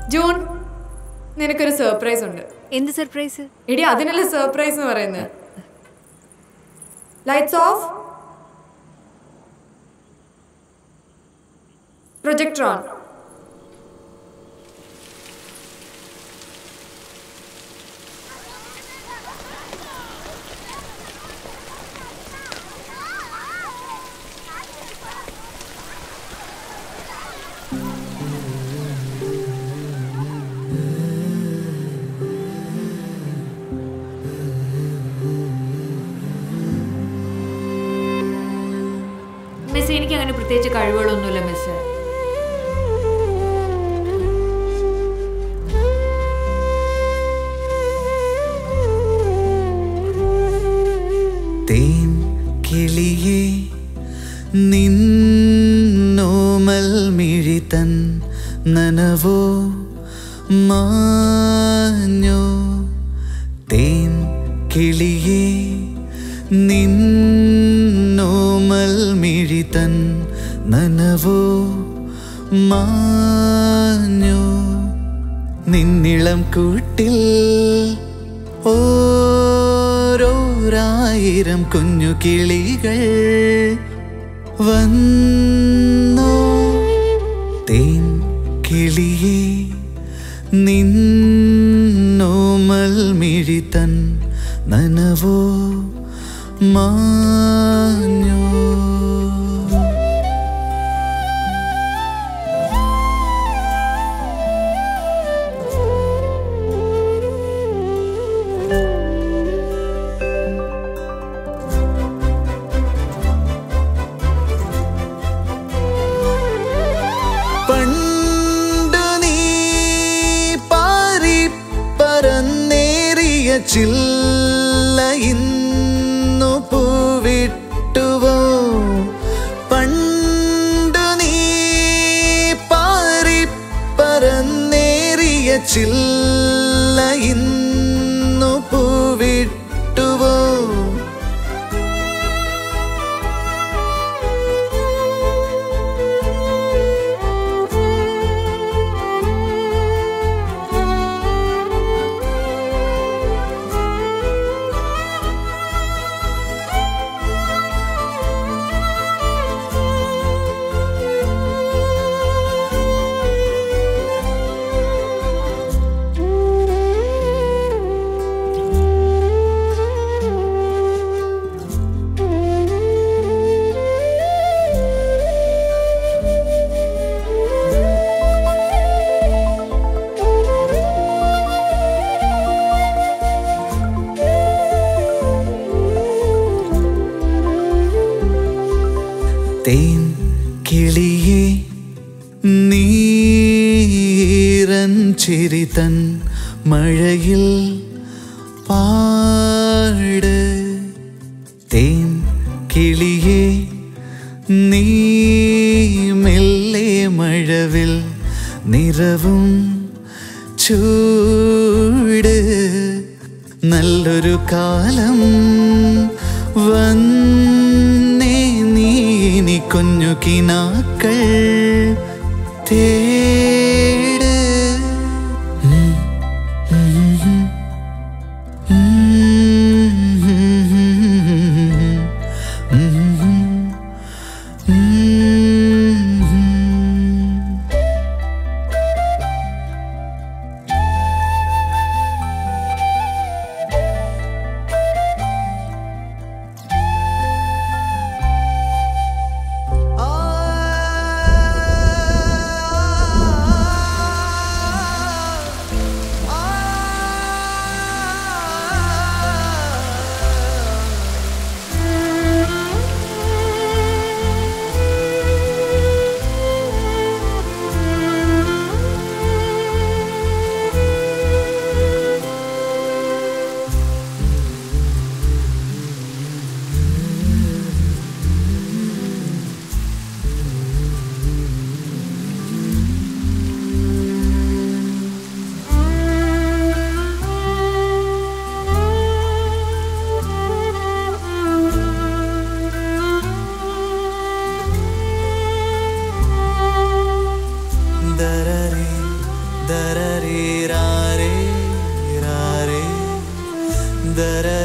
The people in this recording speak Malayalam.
ജൂൺ നിനക്കൊരു സർപ്രൈസ് ഉണ്ട് എന്ത് സർപ്രൈസ് എടി അതിനല്ലേ സർപ്രൈസ് എന്ന് പറയുന്നത് lights off projector on miss എനിക്ക് അങ്ങനെ പ്രത്യേകിച്ച് കഴിവുകളൊന്നുമില്ല മിസ് തേൻ കിളിയേ നിന്നോമൽ മിഴിതൻ നനവോ മാഞ്ഞോ തേൻ കിളിയേ നിന്നോമൽ മിഴിതൻ നനവോ മാഞ്ഞോ നിന്നിളം കൂട്ടിൽ ഓരോരായിരം കുഞ്ഞു കിളികൾ വന്നോ തേൻ കിളിയേ നിന്നോമൽ മിഴിതൻ നനവോ മാഞ്ഞോ പണ്ടു നീ പാറി പറന്നേറിയ ചില്ല ഇന്നു പൂവിട്ടുവോ പണ്ടു നീ പാറി പറന്നേറിയ ചില്ല ഇന്നു പൂവിട്ടുവോ തേൻ കിളിയെ നീരൻ ചിരിതൻ മഴയിൽ പാട് തേൻ കിളിയെ നീ മെല്ലെ മഴവിൽ നിറവും ചൂട് നല്ലൊരു കാലം വന്നേ നീ കുഞ്ഞു കിനാക്കൾ തേട് ഉം, ഉം, ഉം, ഉം, ഉം, ഉം. ആ ദരരേ രാരേ രാരേ ദര